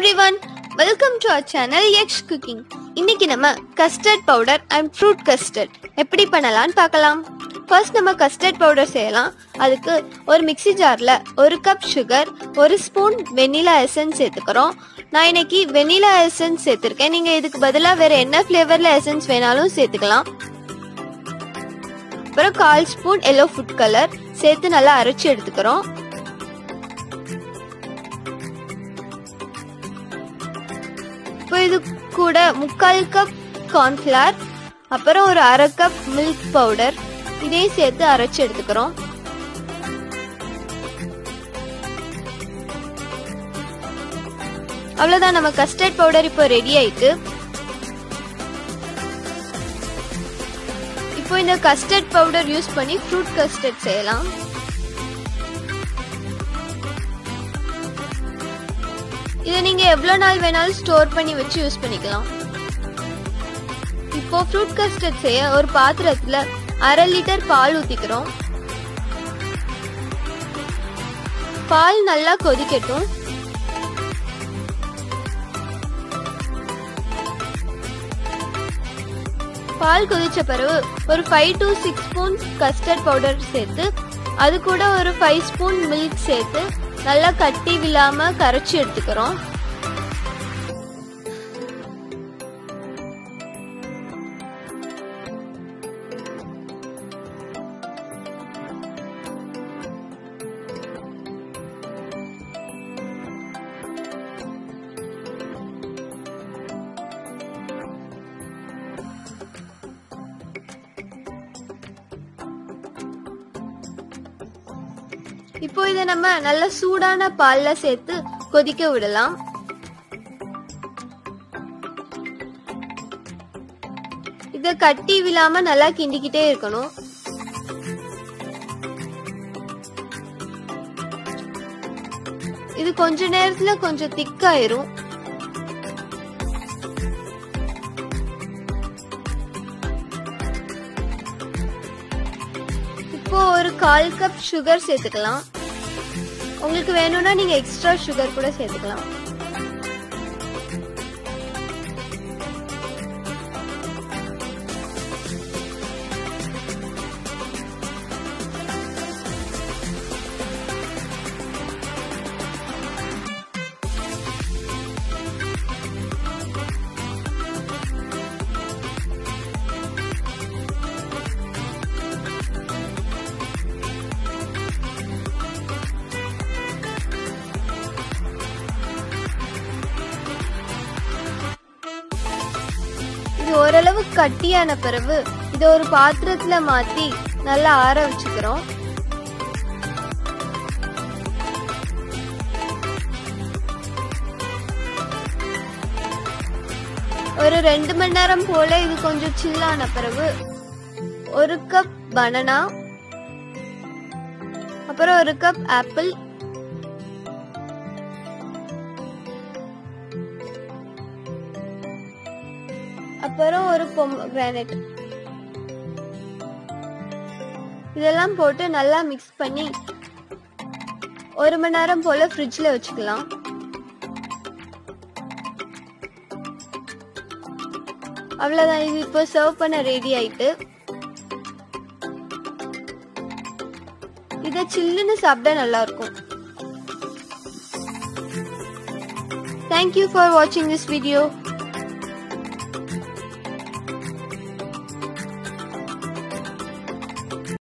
everyone welcome to our channel X cooking இன்னைக்கு நம்ம custard powder and fruit custard எப்படி பண்ணலாம்னு பார்க்கலாம் ஃபர்ஸ்ட் நம்ம கஸ்டர்ட் பவுடர் செய்யலாம் அதுக்கு ஒரு மிக்ஸி ஜாரில் ஒரு கப் சுகர் ஒரு ஸ்பூன் வெனிலா எசன்ஸ் சேர்த்துக்கிறோம் நான் இன்னைக்கு வெனிலா எசன்ஸ் சேர்த்துருக்கேன் நீங்கள் இதுக்கு பதிலாக வேற என்ன ஃப்ளேவரில் எசன்ஸ் வேணாலும் சேர்த்துக்கலாம் அப்புறம் கால் ஸ்பூன் எல்லோ ஃபுட் கலர் சேர்த்து நல்லா அரைச்சி எடுத்துக்கிறோம் இப்போ இது கூட முக்கால் கப் கார்ன்ஃபிளவர் அப்புறம் ஒரு அரை கப் மில்க் பவுடர் இதையும் சேர்த்து அரைச்சு எடுத்துக்கிறோம் அவ்வளவுதான் நம்ம கஸ்டர்ட் பவுடர் இப்போ ரெடி ஆயிட்டு இப்போ இந்த கஸ்டர்ட் பவுடர் யூஸ் பண்ணி ஃப்ரூட் கஸ்டர்ட் செய்யலாம் இதை நீங்க எவ்வளவு நாள் வேணாலும் ஸ்டோர் பண்ணி வச்சு யூஸ் பண்ணிக்கலாம் இப்போ ஃப்ரூட் கஸ்டர்ட் செய்ய ஒரு பாத்திரத்துல அரை லிட்டர் பால் ஊத்திக்கிறோம் பால் நல்லா கொதிக்கட்டும் பால் கொதிச்ச பிறகு ஒரு five to six spoon custard powder சேர்த்து அது கூட ஒரு ஃபைவ் ஸ்பூன் மில்க் சேர்த்து நல்லா கட்டி விழாம கரைச்சி எடுத்துக்கிறோம் இப்போ இதை நம்ம நல்ல சூடான பால்ல சேர்த்து கொதிக்க விடலாம் இத கட்டி விழாம நல்லா கிண்டிக்கிட்டே இருக்கணும் இது கொஞ்ச நேரத்துல கொஞ்சம் திக்காயிரும் இப்போ ஒரு கால் கப் சுகர் சேர்த்துக்கலாம் உங்களுக்கு வேணும்னா நீங்க எக்ஸ்ட்ரா சுகர் கூட சேர்த்துக்கலாம் இது ஓரளவு கட்டியான பிறகு இதை ஒரு பாத்திரத்துல மாத்தி நல்லா ஆற வச்சுக்கிறோம் ஒரு ரெண்டு மணி நேரம் போல இது கொஞ்சம் சில்லான பிறகு ஒரு கப் பனானா அப்புறம் ஒரு கப் ஆப்பிள் அப்புறம் ஒரு பொம்கிரானட் இதெல்லாம் போட்டு நல்லா மிக்ஸ் பண்ணி ஒரு மணி நேரம் போல ஃப்ரிட்ஜ்ல வச்சுக்கலாம் அவ்வளவுதான் இது இப்போ சர்வ் பண்ண ரெடி ஆயிட்டு இத சில்லுன்னு சாப்பிட்டா நல்லா இருக்கும் தேங்க்யூ ஃபார் வாட்சிங் திஸ் வீடியோ